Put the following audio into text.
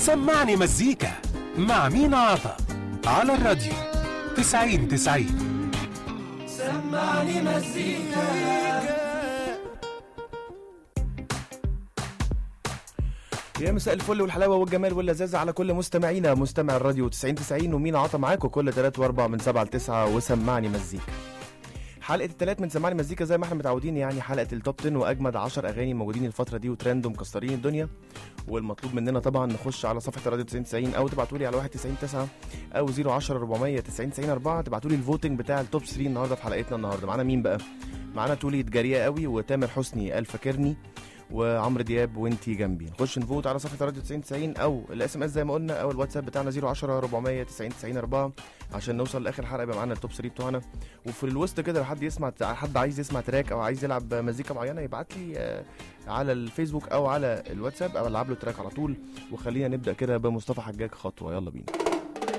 سمعني مزيكا مع مينا عطا على الراديو 90 90 سمعني مزيكا يا مساء الفل والحلاوه والجمال واللذاذه على كل مستمعينا مستمع الراديو 90 90 ومين عطى معاكم كل 3 و4 من 7 ل 9 وسمعني مزيكا حلقه الثلاث من سمعني مزيكا زي ما احنا متعودين يعني حلقه التوب 10 واجمد 10 اغاني موجودين الفتره دي وترند ومكسرين الدنيا والمطلوب مننا طبعا نخش على صفحه الراديو 90 90 او تبعتوا لي على 91 9 او 010 400 90 90 4 تبعتوا لي الفوتنج بتاع التوب 3 النهارده في حلقتنا النهارده معانا مين بقى معانا تولي جاريه قوي وتامر حسني قال فاكرني وعمرو دياب وانتي جنبي نخش نفوت على صفحه راديو 90 90 او الاس ام اس زي ما قلنا او الواتساب بتاعنا 010 400 90 90 4 عشان نوصل لاخر حلقه يبقى معانا التوب 3 بتوعنا وفي الوسط كده لو حد يسمع حد عايز يسمع تراك او عايز يلعب مزيكا معينه يبعت لي آه، على الفيسبوك او على الواتساب او العب له تراك على طول وخلينا نبدا كده بمصطفى حجاج خطوه يلا بينا